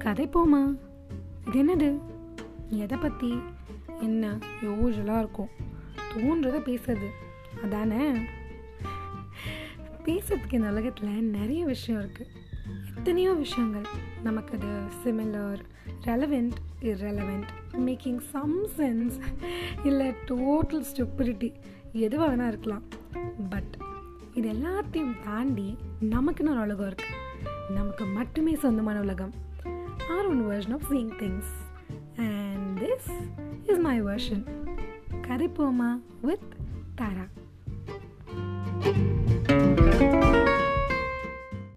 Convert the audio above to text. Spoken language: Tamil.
கதைப்போமா இது என்னது எதை பற்றி என்ன யூஸ்வலாக இருக்கும் தோன்றதை பேசுறது அதானே பேசுறதுக்கு இந்த உலகத்தில் நிறைய விஷயம் இருக்குது எத்தனையோ விஷயங்கள் நமக்கு அது similar relevant irrelevant making some sense இல்லை டோட்டல் ஸ்டெபிலிட்டி எதுவாக வேணால் இருக்கலாம் பட் இது எல்லாத்தையும் தாண்டி நமக்குன்னு ஒரு உலகம் இருக்குது நமக்கு மட்டுமே சொந்தமான உலகம் our own version of seeing things and this is my version கதைப்போமா with Tara